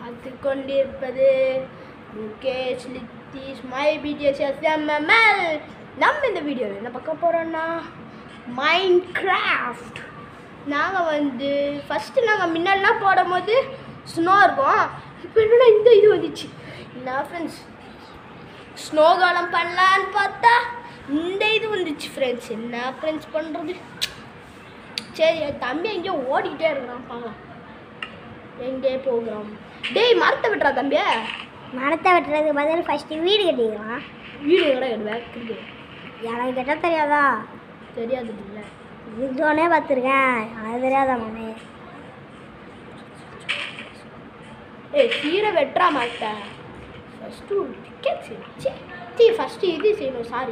பார்த்து கொண்டிருப்பது Mukesh Lithish my BTS SMML நம்ம இந்த வீடியோவில் என்ன பார்க்க போகிறோம்னா மைண்ட் கிராஃப்ட் நாங்கள் வந்து ஃபஸ்ட்டு நாங்கள் முன்னாடிலாம் போடும்போது ஸ்னோ இருக்கும் இப்போ என்னடா இந்த இது வந்துச்சு என்ன ஃப்ரெண்ட்ஸ் ஸ்னோ காலம் பண்ணலான்னு பார்த்தா இந்த இது வந்துச்சு ஃப்ரெண்ட்ஸ் என்ன ஃப்ரெண்ட்ஸ் பண்ணுறது சரி என் தம்பி எங்கேயோ ஓடிக்கிட்டே இருக்கிறான் பாவம் எங்கே போகிறோம் டேய் மரத்தை விட்டுறா தம்பியா மரத்தை வெட்டுறதுக்கு பதில் ஃபஸ்ட்டு வீடு கட்டிக்கலாம் வீடு கூட கிடையாது கிருக்கு எனக்கு கட்ட தெரியாதா தெரியாது இல்லை இதுடோனே பார்த்துருக்கேன் அது தெரியாதா மனே ஏய் சீரை வெட்டுறா மாட்டேன் ஃபஸ்ட்டு ஒரு டிக்கெட் செய்யணும் சீ ஃபஸ்ட்டு இது செய்யணும் sorry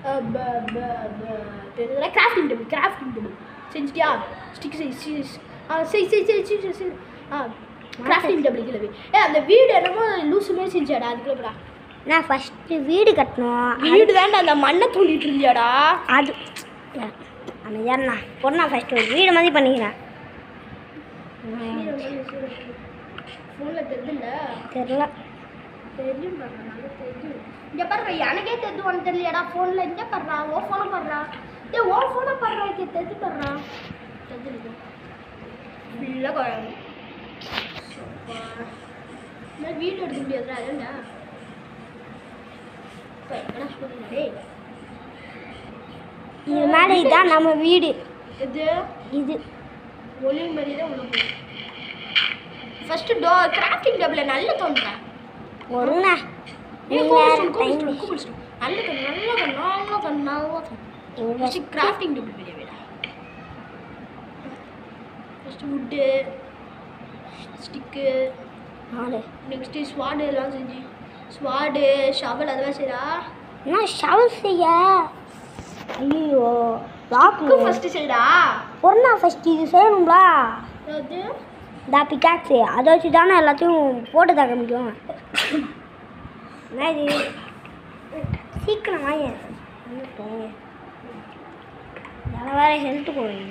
crafting table crafting table செஞ்சுட்டியா ஸ்டிக் செய் சி- ஆ செய் செய் செய் செய் செய் செய் ஆ கிராஃப்டிங் டேபிள் கீழே போய் ஏ அந்த வீடு என்னமோ லூசு மாதிரி செஞ்சாடா அதுக்குள்ளே போடா நான் ஃபஸ்ட்டு வீடு கட்டணும் வீடு தாண்டா அந்த மண்ணை தூண்டிட்டு இருந்தியாடா அது அமைதியாண்ணா பொண்ணா ஃபஸ்ட்டு ஒரு வீடு மாதிரி பண்ணிக்கிறேன் ஃபோனில் தெரியுதுல்ல தெரில தெரியும் பாருடா, நல்லா தெரியும் இங்கே பாருடா எனக்கே தெரிஞ்சு உனக்கு தெரியலையாடா ஃபோனில் இங்கே பாடுறா ஓ ஃபோனை பாடுறா ஏ ஓ ஃபோனை பாடுறா இங்கே தெரிஞ்சு பாடுறா தெரிஞ்சுருக்கு ஃபுல்லாக குழம்பு இந்த வீடியோ எடுக்க முடியாதுடா அதுண்டா இப்போ என்ன சொல்லுங்க டேய் இது மேலே இதுதான் நம்ம வீடு இது இது ஒளி மாதிரி தான் உள்ள போகும் ஃபஸ்ட்டு டோ கிராஃப்டிங் டேபிள் நல்ல தோன்றேன் ஒருண்ணா ஏ நீ கோபிஸ்டும் வேற time கோபிஸ்டும் கோபிஸ்டும் நல்ல கண் நல்ல கண் நல்ல கண் நல்ல கண் இங்க ஃபஸ்ட்டு கிராஃப்டிங் டேபிள் வெளியே விட ஃபஸ்ட்டு வுட்டு ஸ்டிக்கு நாலு நெக்ஸ்ட்டு ஸ்வாடு எல்லாம் செஞ்சு ஸ்வாடு ஷவல் அதெல்லாம் செய்யறா என்ன ஷவல் செய்ய ஐயோ லாக்கு புக்கு ஃபஸ்ட்டு செய்யடா பொண்ணா ஃபஸ்ட்டு இது செய்யணும்ல அது இந்த பிக்காக்ஸு அதை வச்சு தானே எல்லாத்தையும் போட்டு தக்க முடியும் என்ன இது சீக்கிரம் வாங்க வந்துட்டோம் வேலை வேற ஹெல்த்து போடுங்க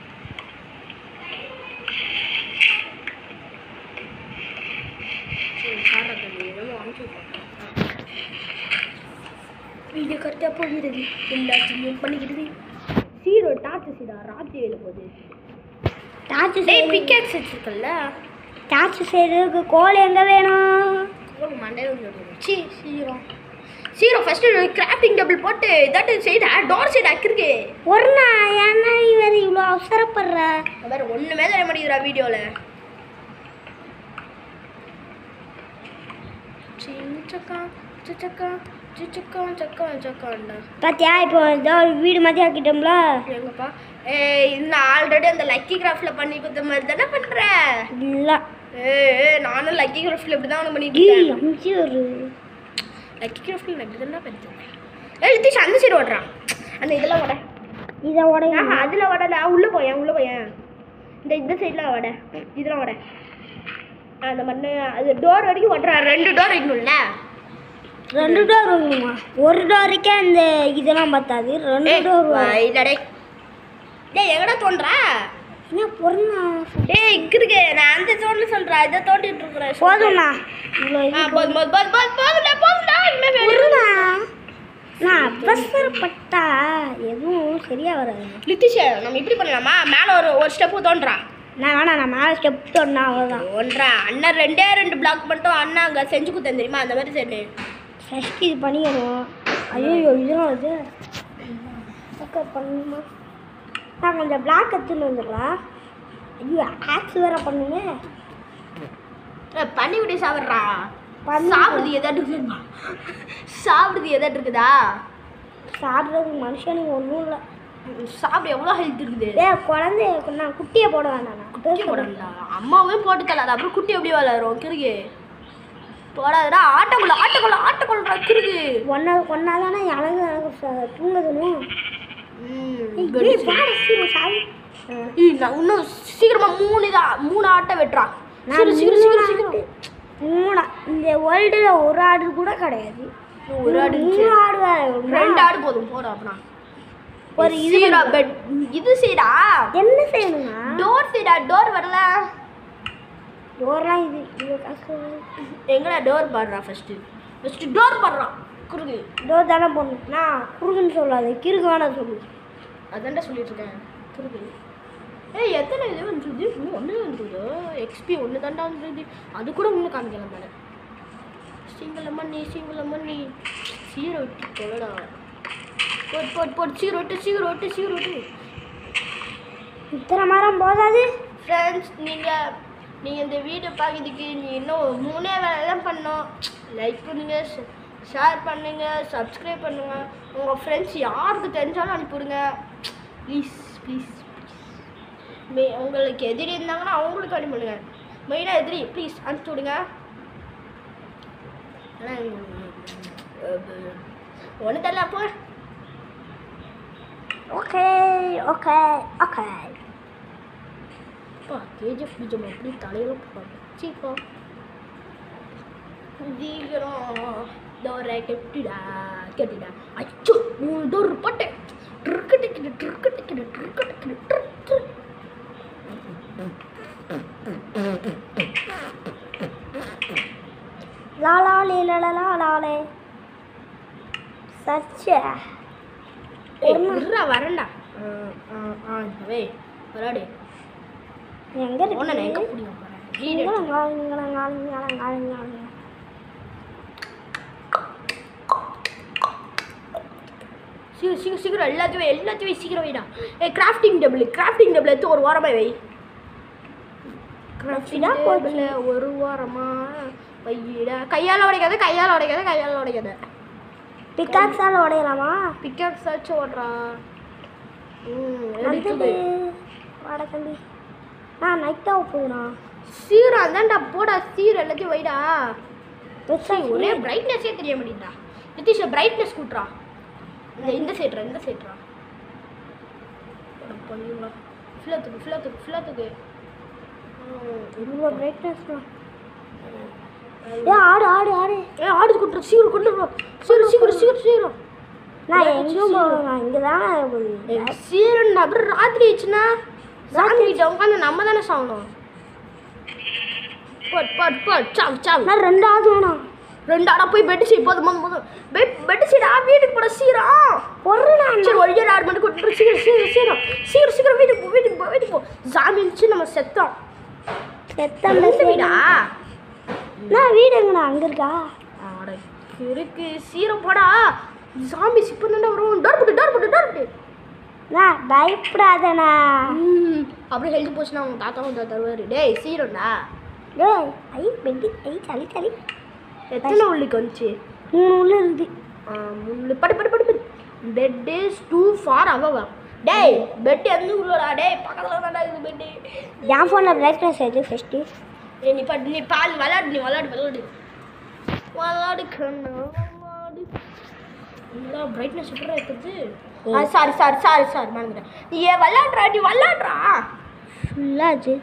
வீடியோ கரெக்டாக போகிறது எல்லாத்தையும் பண்ணிக்கிட்டு சீரோ டார்ச் சீடா ராத்திரி வேலை போகுது டார்ச்சு டேய் செய்ய பிக்கேக்ஸ் வச்சிருக்கல டார்ச்சு செய்யறதுக்கு கோல் எங்கே வேணும் ஒரு மண்டே சி சீரம் சீரம் ஃபஸ்ட்டு கிராஃப்டிங் டேபிள் போட்டு இதாட்டு சைடு டோர் சைடு அக்கிருக்கு ஒருண்ணா ஏன்னா இவர் இவ்வளோ அவசரப்படுற வேறு ஒன்றுமே தெரிய மாட்டேங்கிறா வீடியோவில் சிச்சக்கா சிச்சக்கா சிச்சக்கா சக்கா சக்காண்டா பார்த்தியா இப்போ ஏதோ ஒரு வீடு மாதிரி ஆக்கிட்டோம்ல எங்கப்பா ஏய் இந்த ஆல்ரெடி அந்த லக்கி கிராஃப்டில் பண்ணி கொடுத்த மாதிரி தானே பண்ணுற இல்லை ஏய் நானும் லக்கி கிராஃப்டில் இப்படி தான் பண்ணிட்டு இருக்கேன் அமுச்சு ஒரு லக்கி கிராஃப்டில் நான் இப்படி தான் பண்ணிட்டு ஏய் லித்தீஷ் அந்த சைடு ஓடுறான் அந்த இதெல்லாம் ஓட இதை உடைய ஆஹா அதில் ஓடல உள்ளே போயேன் உள்ளே போயேன் இந்த இந்த சைடில் ஓட இதெல்லாம் ஓட அந்த மண்ணு அது டோர் வரைக்கும் ஓட்டுறான் ரெண்டு டோர் வைக்கணும்ல ரெண்டு டோர் வைக்கணுமா ஒரு டோருக்கே அந்த இதெல்லாம் பத்தாது ரெண்டு டோர் இல்லடே டேய் எங்கடா தோன்றா என்ன பொருண்ணா டேய் இங்க இருக்கு நான் அந்த தோண்டு சொல்றேன் இதை தோண்டிட்டு இருக்கிறேன் போதும்ண்ணா இவ்வளோ ஆ, இது போதும் போதும் போதும் போதும் போதும்டா போதும்டா இனிமே வேணும் பொருண்ணா நான் அவசரப்பட்டா எதுவும் சரியா வராது லித்திஷ் நம்ம இப்படி பண்ணலாமா மேலே ஒரு ஒரு ஸ்டெப்பு தோன்றான் நான் வேணாம் நான் மேலே ஸ்டெப் சொன்னா அவ்வளோதான் ஒன்றா அண்ணன் ரெண்டே ரெண்டு பிளாக் மட்டும் அண்ணா அங்கே செஞ்சு கொடுத்தேன் தெரியுமா அந்த மாதிரி செஞ்சு ஃபஸ்ட்டு இது பண்ணிக்கணும் ஐயோ இதெல்லாம் இது ஓகே பண்ணுமா நான் கொஞ்சம் பிளாக் எடுத்துன்னு வந்துடலாம் ஐயோ ஆக்ஸ் வேற பண்ணுங்க பண்ணி விட்டு சாப்பிட்றா பண்ணி சாப்பிடுறது எதாட்டு இருக்குதா சாப்பிடுறது எதாட்டு இருக்குதா சாப்பிட்றதுக்கு மனுஷனுக்கு ஒன்றும் இல்லை சாப்பிட எவ்வளோ ஹெல்த் இருக்குது ஏ குழந்தை நான் குட்டியை போட வேண்டாம் நான் குட்டி போடணும்டா அம்மாவே போட்டு தராது அப்புறம் குட்டி எப்படி வளரும் கிறுகு போடாதடா ஆட்டக்குள்ள ஆட்டக்குள்ள ஆட்டக்குள்ள கிறுகு ஒன்றா ஒன்றா தானே எனக்கு எனக்கு ச- தூங்குதுணும் ம், ஏய், ஏய், வாடா, சீரு, சாவி. ஆ. ஏய், நான் இன்னும் சீக்கிரமா மூணு இதா மூணு ஆட்டை வெட்டுறான் நான் சீக்கிரம் சீக்கிரம் மூணு சீக்கிரம் ஆடு. சீக்கிரம் மூணா இந்த வேர்ல்டுல ஒரு ஆடு கூட கிடையாது ஒரு ஆடு மூணு ஆடு வேற இருக்குமா? ரெண்டு ஆடு போதும் போதும் அப்படின்னா ஒரு இது சீரா பெட் இது சீடா என்ன செய்யணுங்க டோர் சீடா டோர் வரல டோர்லாம் இது இது கஷ்டம் எங்கடா டோர் பாடுறா ஃபஸ்ட்டு ஃபஸ்ட்டு டோர் பாடுறா குறுகு டோர் தானே போடணும் நான் குறுகுன்னு சொல்லாது கிறுக்கு வேணாம் சொல்லு அதான்டா சொல்லிட்டு இருக்கேன் குறுகு ஏய் எத்தனை இது வந்துருது இன்னும் ஒன்று வந்துருது எக்ஸ்பி ஒன்று தாண்டா வந்துருது அது கூட இன்னும் காமிக்கலாம் தானே சிங்கிள் மண்ணி சிங்கிள் மண்ணி சீரை விட்டு கொள்ளடா போட்டு போட்டு போட்டு சீக்கிரம் விட்டு சீக்கிரம் விட்டு சீக்கிரம் விட்டு இத்தனை மரம் போதாது ஃப்ரெண்ட்ஸ் நீங்கள் நீங்கள் இந்த வீடியோ பார்க்கறதுக்கு நீ இன்னும் மூணே வேலை தான் பண்ணோம் லைக் பண்ணுங்கள் ஷேர் பண்ணுங்கள் சப்ஸ்கிரைப் பண்ணுங்கள் உங்கள் ஃப்ரெண்ட்ஸ் யாருக்கு தெரிஞ்சாலும் அனுப்பிவிடுங்க ப்ளீஸ் ப்ளீஸ் மே உங்களுக்கு எதிரி இருந்தாங்கன்னா அவங்களுக்கு அனுப்பிவிடுங்க மெயினாக எதிரி ப்ளீஸ் அனுப்பிச்சி விடுங்க ஒன்று தெரியல அப்போ ஓகே ஓகே ஓகே அப்பா கேஜிஎஃப் பிஜம் எப்படி தலையில போடுறாங்க சீக்கிரம் சீக்கிரம் டோரை கெட்டுடா கெட்டுடா அச்சோ மூணு டோர் போட்டேன் ட்ருக்கு டிக்கிடு ட்ருக்கு டிக்கிடு ட்ருக்கு டிக்கிடு ட்ருக்கு லாலாலே லலலா லாலே சச்ச இருடா வரேன்டா ஆ ஆ ஆ வே வராடி எங்க உன்னை நான் எங்கே இருக்கு பிடிக்க போகிறேன் இங்கலங்காலிங்கலங்காலிங்கலங்காலிங்க. சீக்கிரம் சீக்கிரம் சீக்கிரம் எல்லாத்தையும் வை, எல்லாத்தையும் வை, சீக்கிரம் வைடா ஏ கிராஃப்டிங் டேபிள் கிராஃப்டிங் டேபிள் எடுத்து ஒரு வாரமாக வை கிராஃப்டிங் வச்சுட்டா போச்சு. டேபிள் ஒரு வாரமா வையிடா கையால் உடைக்காத கையால் உடைக்காத கையால் உடைக்காத பிக்காக்ஸால உடையலாமா பிக்கப் சர்ச் ஓடுறா ம் நல்லது எடுத்து வாட தம்பி நான் நைட்டாக போகுதுண்ணா சீரம் அதான்டா போடா சீர் எல்லாத்தையும் வைடா பெருசா ஒரே பிரைட்னஸே தெரிய மாட்டேங்குதா நிதிஷ் பிரைட்னஸ் கூட்டுறா இந்த இந்த சைட்ரா இந்த சைட்ரா பண்ணுங்களா ஃபில்லத்துக்கு ஃபில்லத்துக்கு ஃபில்லத்துக்கு இவ்வளோ பிரைட்னஸ் ஏ ஆடு ஆடு ஆடு ஏ ஆடு கூட்டுற சீக்கிரம் கொண்டு வா சீக்கிரம் சீக்கிரம் சீக்கிரம் சீக்கிரம் நான் எங்கேயும் போவேன் நான் இங்கே தானே சீரன் அப்புறம் ராத்திரி ஆச்சுன்னா சாமி கிட்ட உட்காந்து நம்ம தானே சாகணும் பட் பட் பட் சாவ் சாவ் நான் ரெண்டு ஆடு வேணாம் ரெண்டு ஆடா போய் பெட் சீட் போதும் போதும் போதும் பெட் பெட் சீடா வீட்டுக்கு போட சீரம் ஒரு நான் சரி ஒழிய ஆறு மணி கூட்டு சீக்கிரம் சீக்கிரம் சீக்கிரம் சீக்கிரம் சீக்கிரம் வீட்டுக்கு போ வீட்டுக்கு போ வீட்டுக்கு போ சாமி இருந்துச்சு நம்ம செத்தோம் எத்தனை எந்த வீடா நான் வீடு எங்கண்ணா அங்கே இருக்கா ஆட இருக்கு சீரம் போடா சாமி சிப்ப வரும் டோர் போட்டு டோர் போட்டு டோர் போட்டு நான் பயப்படாதண்ணா ம், அப்புறம் ஹெல்த் போச்சுன்னா அவங்க தாத்தா வந்து தருவார் டேய் சீரம்டா டேய் ஐ பெட்டி ஐ சளி சளி எத்தனை உள்ளுக்கு வந்துச்சு மூணு உள்ள இருக்குது ஆ, முள்ளு படு படு படு படு பெட் இஸ் டூ ஃபார் அவவா டேய் பெட் எந்த உள்ளடா டேய் பக்கத்தில் தான்டா இது பெட்டு என் ஃபோனில் பிரைட்னஸ் எது ஃபஸ்ட்டு ஏய் நீ பட் நீ பால் விளாடு நீ விளாடு விளாடு விளாடு கண்ணா விளாடு நல்லா பிரைட்னஸ் எப்படா இருக்குது ஆ சாரி சாரி சாரி சாரி மறந்துட்டேன் நீ ஏன் விளாட்றா நீ விளாட்றா ஃபுல்லாச்சு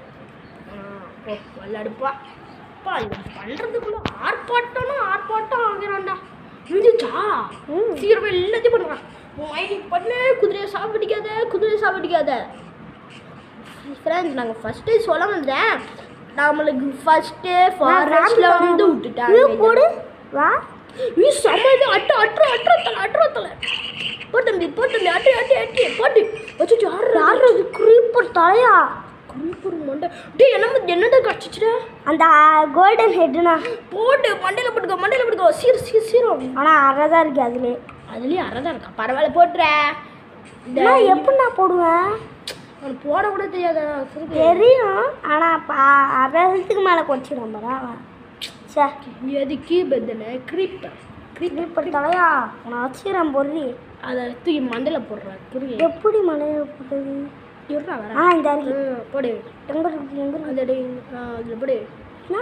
ஓ விளாடுப்பா பா இவன் பண்ணுறதுக்குள்ள ஆர்ப்பாட்டம்னா ஆர்ப்பாட்டம் ஆகிறான்டா முடிஞ்சிச்சா ம். சீக்கிரமா எல்லாத்தையும் பண்ணுறான் உன் ஐடி பண்ணு குதிரையை சாப்பிடிக்காத குதிரையை சாப்பிடிக்காத ஃப்ரெண்ட்ஸ் நாங்கள் ஃபஸ்ட்டு சொல்ல வந்தேன் நம்மளுக்கு ஃபஸ்ட்டு ஃபாரஸ்ட்டில் வந்து இது விட்டுட்டாங்க போடு வா நீ சமையல் அட்டு அட்டு அட்டு தலை அட்டு தலை போட்டு போட்டு அட்டு அட்டு அட்டு போட்டு வச்சு யார் யார் அது creeper தலையா குறிப்பு மண்டை டேய் என்ன என்னடா கடிச்சிச்சுடா அந்த கோல்டன் ஹெட்டுண்ணா போட்டு மண்டையில் போட்டுக்கோ மண்டையில் போட்டுக்கோ சீர் சீர் சீரம் ஆனால் அரை தான் இருக்குது அதுலே அதுலேயும் அறதான் இருக்கா பரவாயில்ல போட்டுற இந்த நான் எப்படி நான் போடுவேன் அவனுக்கு போட கூட தெரியாதா சிறுக்கு. தெரியும் ஆனால் அரை ஹெல்த்துக்கு மேலே குறைச்சிடும் பரவா சே எதுக்கு பத்தனை கிரீப்பர் creeper தலையா நான் வச்சுக்கிறேன் பொருளி அதை தூக்கி மண்டையில் போடுறேன் புரியுது எப்படி மலையில் போட்டது இருடா வர ஆ இந்த இருக்கு போடு எங்கே இருக்கு எங்கே இருக்கு அந்த டேய், ஆ, அதுல போடு என்ன?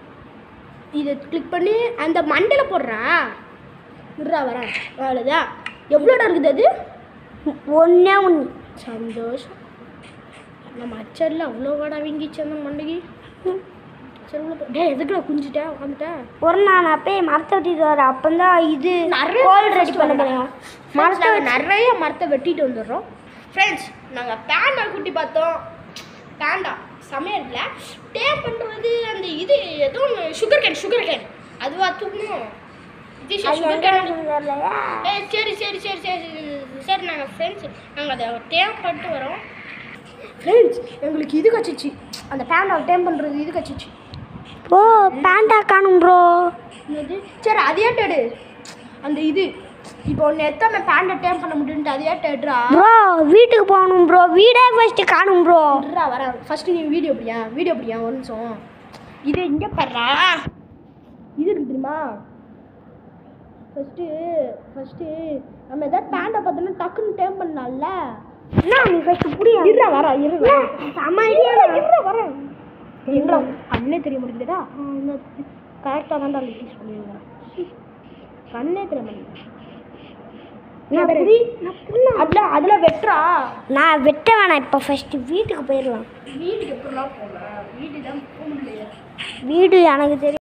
இதை கிளிக் பண்ணி அந்த மண்டையில் போடுறேன் இருடா வரேன் அவ்வளோதான் எவ்வளோடா இருக்குது அது ஒன்றே ஒன்று சந்தோஷம் நம்ம அச்சரில் அவ்வளோ வாடா வீங்கிச்சு அந்த மண்டைக்கு சரி உள்ள போ. டேய் எதுக்குடா குஞ்சிட்டேன் உட்காந்துட்டேன் ஒரு நான் அப்பயே மரத்தை வெட்டிட்டு வரேன் அப்போ தான் இது நிறைய கோல் ரெடி பண்ண போகிறேன் மரத்தை நிறைய மரத்தை வெட்டிட்டு வந்துடுறோம் ஃப்ரெண்ட்ஸ் நாங்கள் பேண்டா குட்டி பார்த்தோம் பேண்டா சமையல்ல டேப் பண்ணுறது அந்த இது ஏதோ சுகர் கேன் சுகர் கேன் அதுவா தூக்கணும் இது அது சுகர் எங்க கேன் இருக்குன்னு தெரியலையா ஏய் சரி சரி சரி சரி சரி நாங்கள் ஃப்ரெண்ட்ஸ் நாங்கள் அதை டேம் பண்ணிட்டு வரோம் ஃப்ரெண்ட்ஸ் எங்களுக்கு இது கச்சிச்சு அந்த பேண்டாவை டேம் பண்ணுறது இது கச்சிச்சு ப்ரோ பேண்டா காணும் ப்ரோ என்னது சரி அதே டேடு அந்த இது இப்போ ஒன்று எத்தனை பேண்டை டேம் பண்ண முடியும்ட்டு அதே டேட்ரா ப்ரோ வீட்டுக்கு போகணும் ப்ரோ வீடே ஃபர்ஸ்ட் காணும் ப்ரோ விட்றா வரேன் ஃபஸ்ட்டு நீ வீடியோ பிடியா வீடியோ பிடியா ஒரு நிமிஷம் இது இங்கே பாடுறா இது இருக்கு தெரியுமா ஃபஸ்ட்டு ஃபஸ்ட்டு நம்ம எதாவது பேண்டை பார்த்தோன்னா டக்குன்னு டேம் பண்ணலாம்ல என்ன நீ ஃபர்ஸ்ட் புரியா இருடா வரா இருடா செம்ம ஐடியா இருடா வரேன் எங்களா கண்ணே தெரிய மாட்டேங்குதுடா கரெக்டாக தான்டா லிட்டிஸ் பண்ணியிருந்தேன் கண்ணே தெரிய மாட்டேங்குது அதில் அதில் வெட்டுறா நான் வெட்ட வேணாம் இப்போ ஃபர்ஸ்ட் வீட்டுக்கு போயிடலாம் வீட்டுக்கு எப்படிலாம் போகலாம் வீட்டுக்கு தான் போக முடியாது வீடு எனக்கு தெரியும்